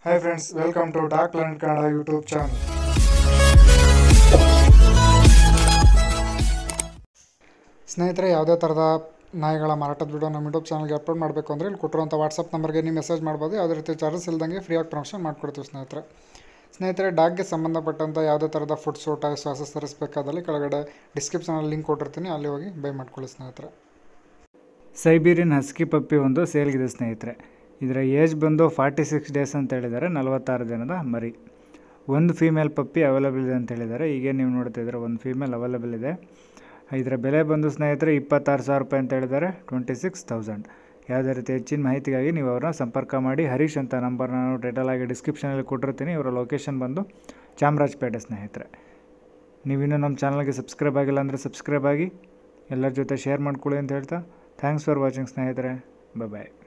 hi friends welcome to doc learn Kannada YouTube channel ಸ್ನೇಹಿತರೆ ಯಾವುದೇ ಥರದ ನಾಯಿಗಳ ಮಾರಾಟದ ವಿಡಿಯೋ ನಮ್ಮ ಯೂಟ್ಯೂಬ್ ಚಾನಲ್ಗೆ ಅಪ್ಲೋಡ್ ಮಾಡಬೇಕು ಅಂದರೆ ಇಲ್ಲಿ ಕೊಟ್ಟಿರುವಂಥ ವಾಟ್ಸಪ್ ನಂಬರ್ಗೆ ನೀವು ಮೆಸೇಜ್ ಮಾಡ್ಬೋದು ಯಾವುದೇ ರೀತಿ ಚಾರ್ಜಸ್ ಇಲ್ದಂಗೆ ಫ್ರೀಯಾಗಿ ಪ್ರಮೋಷನ್ ಮಾಡ್ಕೊಡ್ತೀವಿ ಸ್ನೇಹಿತರೆ ಸ್ನೇಹಿತರೆ ಡಾಗ್ಗೆ ಸಂಬಂಧಪಟ್ಟಂಥ ಯಾವುದೇ ಥರದ ಫುಡ್ಸು ಟಾಯ್ಸ್ ಆಸೆಸರೀಸ್ ಬೇಕಾದಲ್ಲಿ ಕೆಳಗಡೆ ಡಿಸ್ಕ್ರಿಪ್ಷನಲ್ಲಿ ಲಿಂಕ್ ಕೊಟ್ಟಿರ್ತೀನಿ ಅಲ್ಲಿ ಹೋಗಿ ಬೈ ಮಾಡ್ಕೊಳ್ಳಿ ಸ್ನೇಹಿತರೆ ಸೈಬೀರಿಯನ್ ಹಸ್ಕಿ ಪಪ್ಪಿ ಒಂದು ಸೇಲ್ಗಿದೆ ಸ್ನೇಹಿತರೆ ಇದರ ಏಜ್ ಬಂದು ಫಾರ್ಟಿ ಸಿಕ್ಸ್ ಡೇಸ್ ಅಂತ ಹೇಳಿದ್ದಾರೆ ನಲವತ್ತಾರು ದಿನದ ಮರಿ ಒಂದು ಫೀಮೇಲ್ ಪಪ್ಪಿ ಅವೈಲೇಬಲ್ ಇದೆ ಅಂತ ಹೇಳಿದ್ದಾರೆ ಈಗ ನೀವು ನೋಡ್ತಾ ಇದ್ದಾರೆ ಒಂದು ಫೀಮೇಲ್ ಅವೈಲೇಬಲ್ ಇದೆ ಇದರ ಬೆಲೆ ಬಂದು ಸ್ನೇಹಿತರೆ ಇಪ್ಪತ್ತಾರು ಸಾವಿರ ರೂಪಾಯಿ ಅಂತ ಹೇಳಿದ್ದಾರೆ ಟ್ವೆಂಟಿ ಸಿಕ್ಸ್ ತೌಸಂಡ್ ಯಾವುದೇ ರೀತಿ ಹೆಚ್ಚಿನ ಮಾಹಿತಿಗಾಗಿ ನೀವು ಅವ್ರನ್ನ ಸಂಪರ್ಕ ಮಾಡಿ ಹರೀಶ್ ಅಂತ ನಂಬರ್ ನಾನು ಟೈಟಲ್ ಆಗಿ ಡಿಸ್ಕ್ರಿಪ್ಷನಲ್ಲಿ ಕೊಟ್ಟಿರ್ತೀನಿ ಇವರ ಲೊಕೇಶನ್ ಬಂದು ಚಾಮರಾಜಪೇಟೆ ಸ್ನೇಹಿತರೆ ನೀವಿನ್ನೂ ನಮ್ಮ ಚಾನಲ್ಗೆ ಸಬ್ಸ್ಕ್ರೈಬ್ ಆಗಿಲ್ಲ ಅಂದರೆ ಸಬ್ಸ್ಕ್ರೈಬ್ ಆಗಿ ಎಲ್ಲರ ಜೊತೆ ಶೇರ್ ಮಾಡ್ಕೊಳ್ಳಿ ಅಂತ ಹೇಳ್ತಾ ಥ್ಯಾಂಕ್ಸ್ ಫಾರ್ ವಾಚಿಂಗ್ ಸ್ನೇಹಿತರೆ ಬಾಯ್